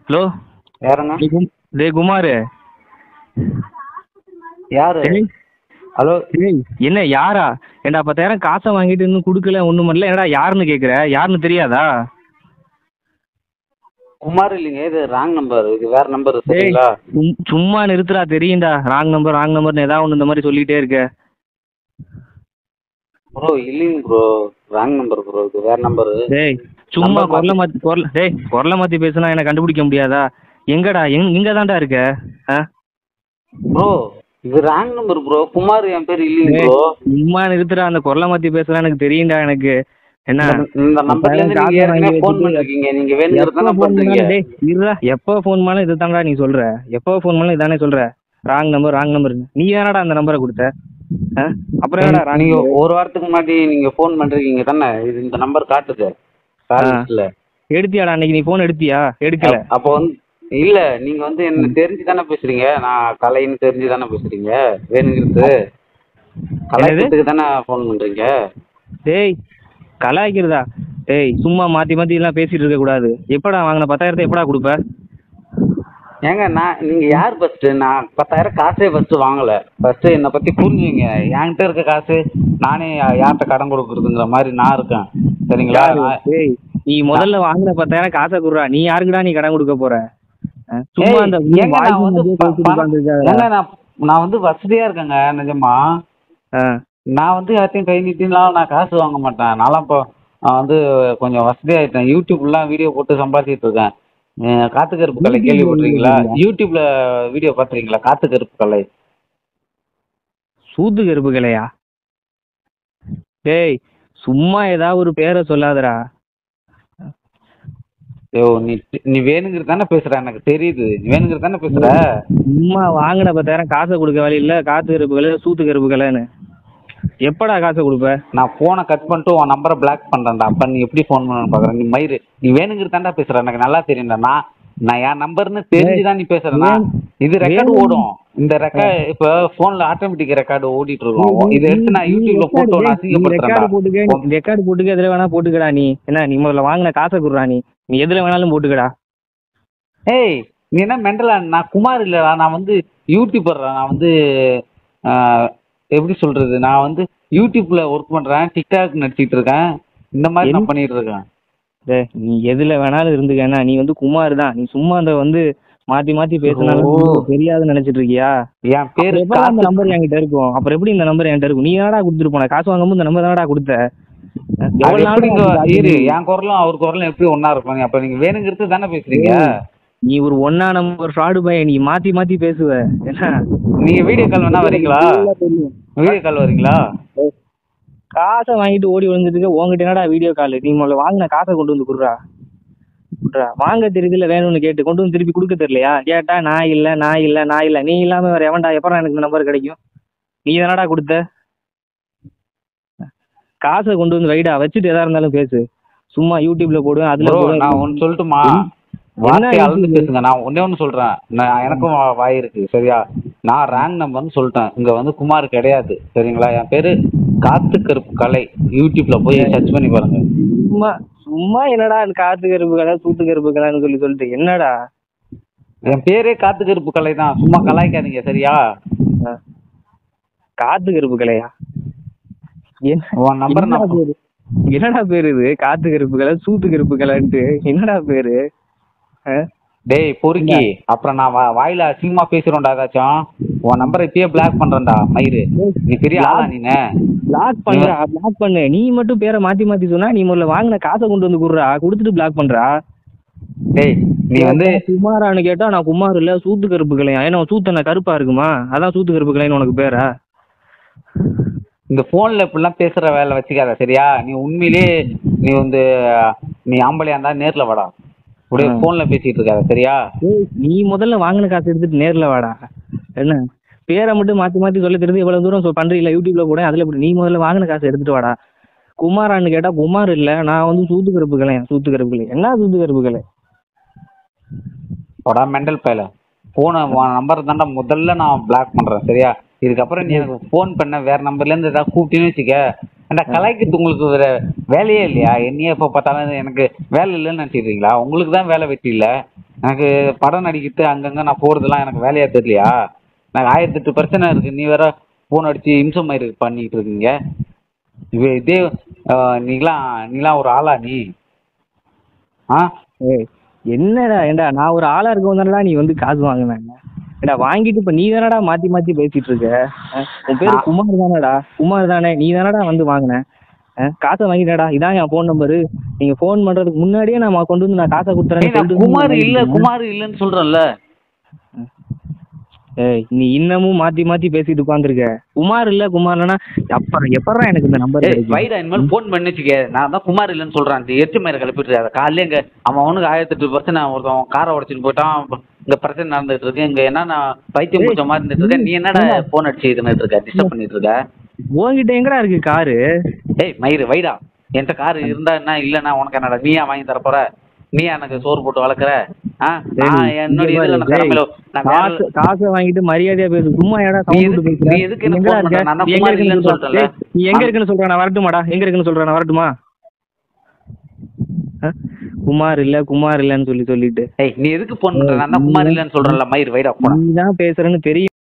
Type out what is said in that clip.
Hello யாருங்க டேய் கும்- டேய் குமார் யாரு டேய் ஹலோ டேய் என்ன யாரா ஏண்டா பத்தாயிரம் காசை வாங்கிட்டு இன்னும் கொடுக்கல ஒன்றும் பண்ணல என்னடா யாருன்னு கேட்குற யாருன்னு தெரியாதா குமார் இல்லைங்க இது ராங் நம்பர் இது வேற நம்பர் டேய் சரிங்களா சும்- சும்மா நிறுத்துடா தெரியும்டா ராங் நம்பர் ராங் நம்பர்னு ஏதாவது ஒன்று இந்த மாதிரி சொல்லிட்டே இருக்க ப்ரோ இல்லைங்க ப்ரோ ராங் நம்பர் ப்ரோ இது வேற நம்பர் டேய் சும்மா Number குரலை மாத்தி- மாத்தி குரல் டேய் குரலை மாத்தி பேசுனா என்ன கண்டுபிடிக்க முடியாதா எங்கடா எங் இங்க தான்டா இருக்க ஆ ப்ரோ இது ராங் நம்பர் ப்ரோ குமார் என் பேர் இல்லைங்க டேய், ப்ரோ சும்மா நிறுத்துடா அந்த குரலை மாத்தி பேசுனா எனக்கு தெரியும்டா எனக்கு என்ன இந்த நம்பர்ல இருந்து நீங்க காசை ஏற்கனவே வாங்கி ஃபோன் வச்சுட்டு பண்ணிருக்கீங்க நீங்க வேணுங்கிறது எப்போ தானே ஃபோன் பண்றீங்க பண்ணாலும் டேய் இருடா எப்போ ஃபோன் பண்ணாலும் இது தான்டா நீ சொல்ற எப்போ ஃபோன் பண்ணாலும் இதானே சொல்ற ராங் நம்பர் ராங் நம்பர் நீ தானடா அந்த நம்பரை கொடுத்த ஆ? அப்புறம் என்னடா ராங் நீங்க ஒரு வாரத்துக்கு முன்னாடி நீங்க ஃபோன் பண்றீங்க தானே இது இந்த நம்பர் காட்டுது காலேஜ்ல எடுத்தியாடா அன்னைக்கு நீ ஃபோன் எடுத்தியா எடுக்கல அப்போ வந்து இல்ல நீங்க வந்து என்ன தெரிஞ்சு தானே பேசுறீங்க நான் கலைன்னு தெரிஞ்சு தானே பேசுறீங்க வேணுங்கிறது கலாய்க்கிறதுக்கு தானே ஃபோன் பண்றீங்க டேய் கலாய்க்கிறதா டேய் சும்மா மாத்தி மாத்தி எல்லாம் பேசிட்டு இருக்க கூடாது எப்படா வாங்கின பத்தாயிரத்தை எப்படா கொடுப்ப ஏங்க நான் நீங்க யார் ஃபர்ஸ்ட் நான் பத்தாயிரம் காசே ஃபர்ஸ்ட் வாங்கல ஃபர்ஸ்ட் என்னை பத்தி புரிஞ்சுங்க என்கிட்ட இருக்க காசு நானே யார்கிட்ட கடன் கொடுக்குறதுங்கிற மாதிரி நான் இருக்கேன் சரிங்களா நான்- டேய் நீ முதல்ல வாங்கின பத்தாயிரம் காசை குடுறா நீ யாருக்குடா நீ கடன் கொடுக்க போற ஆ? சும்மா ஏய், அந்த ஏங்க வாய்க்கு நான் வந்து மத்திய ப- பேசிட்டு பணம்- உட்கார்ந்திருக்காதடா. ஏங்க நான் நான் வந்து வசதியா இருக்கேங்க நிஜமா ஆ. நான் வந்து யார்ட்டையும் கை நீட்டினாலும் நான் காசு வாங்க மாட்டேன் நான்லாம் இப்போ நான் வந்து கொஞ்சம் வசதியாயிட்டேன் யூடியூப்லாம் வீடியோ போட்டு சம்பாதிச்சிட்டு இருக்கேன் அஹ் காத்து கருப்பு கலை யூடியூப்ல கேள்விப்பட்டிருக்கீங்களா வீடியோ யூடியூப்ல வீடியோ பார்த்துருக்கீங்களா காத்து கருப்பு கலை சூத்து கருப்புகளையா டேய் சும்மா ஏதாவது ஒரு பேரை சொல்லாதடா ஐயோ நீ நீ வேணுங்கிறது தானே பேசுற எனக்கு தெரியுது நீ வேணுங்கிறது தானே பேசுற சும்மா வாங்கின பத்தாயிரம் காசை கொடுக்க வழி இல்ல காத்து கருப்புகளை சூத்து கருப்புகளைன்னு எப்படா காசை கொடுப்ப நான் போனை கட் பண்ணிட்டு உன் நம்பரை பிளாக் பண்றேன்டா அப்ப நீ எப்படி ஃபோன் பண்ணணும்னு பாக்குறேன் நீ மயிறு நீ வேணுங்கிறது தான்டா பேசுற எனக்கு நல்லா தெரியும்டா நான் நான் என் நம்பர்னு தெரிஞ்சுதான் நீ பேசுறேன்னா இது ரெக்கார்டு வேணும். ஓடும் இந்த ரெக்கார்டு இப்ப போன்ல ஆட்டோமேட்டிக் ரெக்கார்டு ஓடிட்டு இருக்கும் இதை எடுத்து நான் யூடியூப்ல போட்டு நான் அசிங்கப்படுத்துறேன்டா ரெக்கார்டு போட்டுக்க ரெக்கார்டு போட்டுக்க எதுல வேணா போட்டுக்கடா நீ என்ன நீ முதல்ல வாங்கின காசை குடுறா நீ நீ எதுல வேணாலும் போட்டுக்கடா ஏய் நீ என்ன மெண்டலா நான் குமார் இல்லடா நான் வந்து யூடியூபர்டா நான் வந்து ஆஹ், எப்படி சொல்றது நான் வந்து யூடியூப்ல ஒர்க் பண்றேன் டிக்டாக் நடிச்சிட்டு இருக்கேன் இந்த மாதிரி நான் பண்ணிட்டு இருக்கேன் டேய், நீ எதுல வேணாலும் இருந்துக்கண்ணா நீ வந்து குமார் தான் நீ சும்மா அந்த வந்து மாத்தி மாத்தி பேசினாலும் ஓ. உனக்கு தெரியாதுன்னு நினைச்சிட்டு இருக்கியா என் பேரு அப்புறம் எப்படா அந்த காத்து நம்பர் என்கிட்ட இருக்கும் அப்புறம் எப்படி இந்த நம்பர் என்கிட்ட இருக்கும் நீ என்னடா கொடுத்துட்டு போன காசு வாங்கும்போது இந்த நம்பர் தானடா கொடுத்த அது எவ்வளவு நாள் எப்படிங்க அது இரு என் குரலும் அவர் குரலும் எப்படி ஒண்ணா இருக்கும் அப்ப நீங்க வேணுங்கிறது தானே பேசுறீங்க நீ ஒரு ஒன்னா நம்பர் ஃப்ராடு பையன் நீ மாத்தி மாத்தி பேசுவ என்ன நீங்க வீடியோ கால் வேணா வரீங்களா வீடியோ கால் வரீங்களா காசை வாங்கிட்டு ஓடி விழுந்துட்டு உங்ககிட்ட என்னடா வீடியோ கால் நீ முதல்ல வாங்கின காசை கொண்டு வந்து குடுறா குடுறா வாங்க தெரியுதுல வேணும்னு கேட்டு கொண்டு வந்து திருப்பி கொடுக்க தெரியலையா கேட்டா நான் இல்ல நான் இல்ல நான் இல்ல நீ இல்லாம வேற எவன்டா எப்பறம் எனக்கு இந்த நம்பர் கிடைக்கும் நீ தானடா கொடுத்த காசை கொண்டு வந்து வைடா வச்சுட்டு எதா இருந்தாலும் பேசு சும்மா யூடியூப்ல போடுவேன் அதுல ப்ரோ போடுவேன். நான் ஒன்னு சொல்லட்டுமா என்ன வார்த்தை அளந்து YouTube? பேசுங்க நான் ஒன்னே ஒன்னு சொல்றேன் நான் எனக்கும் வா- வாய் இருக்கு சரியா நான் ரேங்க் நம்பர்னு சொல்லிட்டேன் இங்க வந்து குமார் கிடையாது சரிங்களா என் பேரு காத்து கருப்பு கலை யூடியூப்ல போய் சர்ச் பண்ணி பாருங்க சும்மா சும்மா என்னடா இந்த காத்து கருப்பு கலை சூத்து கருப்பு கலைன்னு சொல்லி சொல்லிட்டு என்னடா என் பேரே காத்து கருப்பு கலை தான் சும்மா கலாய்க்காதீங்க சரியா காத்து கருப்பு கலையா என்ன- உன் நம்பர் என்னடா நான் பேரு? என்னடா பேரு இது காத்து கருப்பு கலை சூத்து கருப்பு கலைன்ட்டு என்னடா பேரு ஆ? டேய் பொறுக்கி அப்புறம் நான் வா- வாயில அசிங்கமா பேசுறோம்டா ஏதாச்சும் உன் நம்பரை இப்பயே பிளாக் பண்றேன்டா மயிறு நீ பெரிய ஆளா நீனு பிளாக் பண்றா பிளாக் பண்ணு நீ மட்டும் பேரை மாத்தி மாத்தி சொன்னா நீ முதல்ல வாங்கின காசை கொண்டு வந்து குடுறா கொடுத்துட்டு பிளாக் பண்றா டேய் நீ வந்து குமாரான்னு கேட்டா நான் குமார் இல்ல சூத்து கருப்பு கலையா ஏன்னா சூத்தன கருப்பா இருக்குமா அதான் சூத்து கருப்பு கலைன்னு உனக்கு பேரா இந்த போன்ல இப்படிலாம் பேசுற வேலை வச்சுக்காத சரியா நீ உண்மையிலே நீ வந்து நீ ஆம்பளையா இருந்தா நேர்ல வாடா அப்படியே போன்ல பேசிட்டு இருக்காத சரியா ஏய், நீ முதல்ல வாங்கின காசு எடுத்துட்டு நேர்ல வாடா என்ன பேரை மட்டும் மாத்தி மாத்தி சொல்ல தெரிஞ்சு இவ்வளவு தூரம் சொ- பண்றீங்களா யூடியூப்ல போட அதுல இப்படி நீ முதல்ல வாங்கின காசு எடுத்துட்டு வாடா குமாரான்னு கேட்டா குமார் இல்ல நான் வந்து சூத்து கருப்பு கலை சூத்து கருப்பு கலை என்ன சூத்து கருப்பு கலை போடா மெண்டல் பயல போன நம்பர் தாண்டா முதல்ல நான் பிளாக் பண்றேன் சரியா இதுக்கப்புறம் நீ எனக்கு ஃபோன் பண்ண வேற நம்பர்ல இருந்து ஏதாவது கூப்பிட்டேன்னு வச்சுக்க ஏன்டா கலாய்க்கிறது உங்களுக்கு வேற வேலையே இல்லையா என்னையே எப்போ பார்த்தாலும் எனக்கு வேலை இல்லைன்னு நினச்சிடுறீங்களா உங்களுக்கு தான் வேலை வெட்டி இல்லை எனக்கு படம் நடிக்கிட்டு அங்கங்க நான் போறதெல்லாம் எனக்கு வேலையா தெரியலையா எனக்கு ஆயிரத்தி எட்டு பிரச்சனை இருக்கு நீ வேற ஃபோன் அடிச்சு இம்சம் மாதிரி பண்ணிட்டு இருக்கீங்க இவ இதே ஆஹ், நீலாம் நீலாம் ஒரு ஆளா நீ ஆ ஏய் என்னடா ஏண்டா நான் ஒரு ஆளா இருக்கவும் தானடா நீ வந்து காசு வாங்கினேன் ஏடா வாங்கிட்டு இப்ப நீ தானடா மாத்தி மாத்தி பேசிட்டு இருக்க அஹ், உன் பேரு நான்- குமார் தானடா குமார் தானே நீ தானடா வந்து வாங்கின அஹ், காசை வாங்கிட்டடா இதான் என் ஃபோன் நம்பரு நீங்க ஃபோன் பண்றதுக்கு முன்னாடியே நான் கொண்டு வந்து நான் காசை ஏய், கொடுத்துறேன் நான் குமார் இல்ல குமார் இல்லன்னு சொல்றேன்ல ஏய் நீ இன்னமும் மாத்தி மாத்தி பேசிட்டு உட்காந்துருக்க குமார் இல்ல குமார்லனா அப்புறம் எப்பறா எனக்கு இந்த நம்பர் ஏய் வைடா இனிமேல் ஃபோன் பண்ணி வச்சுக்க நான் தான் குமார் இல்லைன்னு சொல்றேன் அந்த எட்டு மயிரை கிளப்பிட்டு இருக்காத காலையில இங்க அவன் அவனுக்கு ஆயிரத்தி எட்டு பிரச்சனை ஒருத்தன் காரை உடச்சிட்டு போயிட்டான் இங்க பிரச்சனை நடந்துட்டு இருக்கு இங்க என்ன நான் பைத்தியம் பிடிச்ச மாதிரி இருந்துட்டு இருக்கேன் நீ என்னடா ஃபோன் அடிச்சு இதுன்னு இருக்க டிஸ்டர்ப் பண்ணிட்டு இருக்க உன்கிட்ட எங்கடா இருக்கு காரு ஏய் மயிறு வைடா என்கிட்ட கார் இருந்தா என்ன இல்லைன்னா உனக்கு என்னடா நீயா வாங்கி தர போற நீயா எனக்கு சோறு போட்டு வளர்க்குற ஆ நான் டேய், என்னுடைய இங்க இதுல பாரு, நான் திறமையில நான் வேற காசு காசை வாங்கிட்டு மரியாதையா பேசு சும்மா ஏடா நீ சவுண்ட் எதுக்கு- பேசுற நீ எதுக்கு எனக்கு எங்கடா phone இருக்க? பண்ற? நான் தான் நீ எங்க குமார் இருக்குன்னு இல்லைன்னு சொல்றா? சொல்றேன்ல. டேய், நீ எங்க இருக்குன்னு சொல்ற நான் வரட்டுமாடா எங்க இருக்குன்னு சொல்ற நான் வரட்டுமா ஆ? குமார் இல்ல குமார் இல்லன்னு சொல்லி சொல்லிட்டு ஏய் நீ எதுக்கு ஃபோன் பண்ற நான் தான் குமார் இல்லைன்னு சொல்றேன்ல மயிறு வைடா போன நீ தான் பேசுறேன்னு தெரியும்